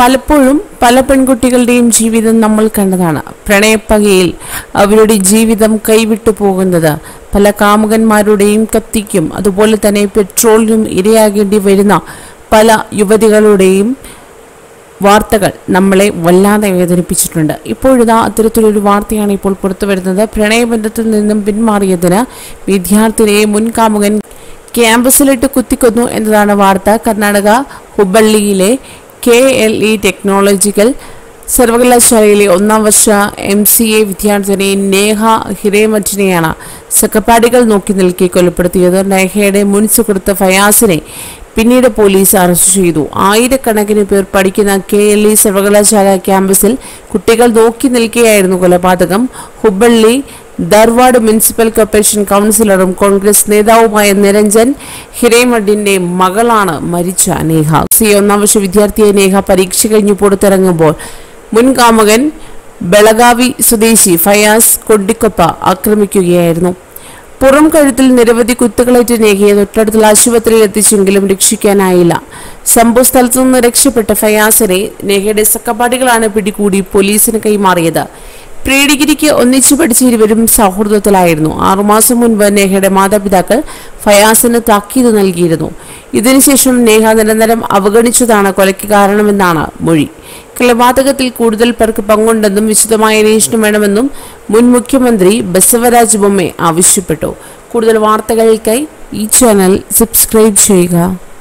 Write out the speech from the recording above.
പലപ്പോഴും പല പെൺകുട്ടികളുടെയും ജീവിതം നമ്മൾ കണ്ടതാണ് പ്രണയപ്പകയിൽ അവരുടെ ജീവിതം കൈവിട്ടു പോകുന്നത് പല കാമുകന്മാരുടെയും കത്തിക്കും അതുപോലെ തന്നെ പെട്രോളിനും ഇരയാകേണ്ടി വരുന്ന പല യുവതികളുടെയും വാർത്തകൾ നമ്മളെ വല്ലാതെ വേദനിപ്പിച്ചിട്ടുണ്ട് ഇപ്പോഴിതാ അത്തരത്തിലൊരു വാർത്തയാണ് ഇപ്പോൾ പുറത്തു വരുന്നത് പ്രണയബന്ധത്തിൽ നിന്നും പിന്മാറിയതിന് വിദ്യാർത്ഥിനിയെ മുൻ കാമുകൻ ക്യാമ്പസിലിട്ട് കുത്തിക്കൊന്നു എന്നതാണ് വാർത്ത കർണാടക ഹുബള്ളിയിലെ കെ എൽ ഇ ടെക്നോളജിക്കൽ സർവകലാശാലയിലെ ഒന്നാം വർഷ എം സി എ വിദ്യാർത്ഥിനി നേഹ ഹിരേമറ്റിനെയാണ് സഹപാഠികൾ നോക്കി നിൽക്കി കൊലപ്പെടുത്തിയത് നേഹയുടെ മുൻ സുഹൃത്ത് ഫയാസിനെ പിന്നീട് പോലീസ് അറസ്റ്റ് ചെയ്തു ആയിരക്കണക്കിന് പേർ പഠിക്കുന്ന കെ എൽ ഇ സർവകലാശാല ക്യാമ്പസിൽ കുട്ടികൾ നോക്കി നിൽക്കുകയായിരുന്നു കൊലപാതകം ഹുബള്ളി ധാർവാഡ് മുനിസിപ്പൽ കോർപ്പറേഷൻ കൗൺസിലറും കോൺഗ്രസ് നേതാവുമായ നിരഞ്ജൻ ഹിരേമഡിന്റെ മകളാണ് മരിച്ച നേഹ സി ഒന്നാം വർഷ വിദ്യാർത്ഥിയായ നേഹ പരീക്ഷ കഴിഞ്ഞു പുറത്തിറങ്ങുമ്പോൾ മുൻ കാമകൻ ബെളഗാവി സ്വദേശി ഫയാസ് കൊണ്ടിക്കൊപ്പ ആക്രമിക്കുകയായിരുന്നു പുറം കഴുത്തിൽ നിരവധി കുത്തുകളേറ്റ് നേഹിയെ തൊട്ടടുത്തുള്ള ആശുപത്രിയിൽ എത്തിച്ചെങ്കിലും രക്ഷിക്കാനായില്ല സംഭവ സ്ഥലത്തു നിന്ന് രക്ഷപ്പെട്ട ഫയാസിനെ നേഹയുടെ സഹപാഠികളാണ് പിടികൂടി പോലീസിന് കൈമാറിയത് പ്രീ ഡിഗ്രിക്ക് ഒന്നിച്ചു പഠിച്ച ഇരുവരും സൗഹൃദത്തിലായിരുന്നു ആറുമാസം മുൻപ് നേഹയുടെ മാതാപിതാക്കൾ ഫയാസിന് താക്കീത് നൽകിയിരുന്നു ഇതിനുശേഷം നേഹ നിരന്തരം അവഗണിച്ചതാണ് കൊലയ്ക്ക് കാരണമെന്നാണ് മൊഴി കൊലപാതകത്തിൽ കൂടുതൽ പേർക്ക് പങ്കുണ്ടെന്നും വിശദമായ അന്വേഷണം വേണമെന്നും മുൻ മുഖ്യമന്ത്രി ബസവരാജ് ബൊമ്മെ ആവശ്യപ്പെട്ടു കൂടുതൽ വാർത്തകൾക്കായി ഈ ചാനൽ സബ്സ്ക്രൈബ് ചെയ്യുക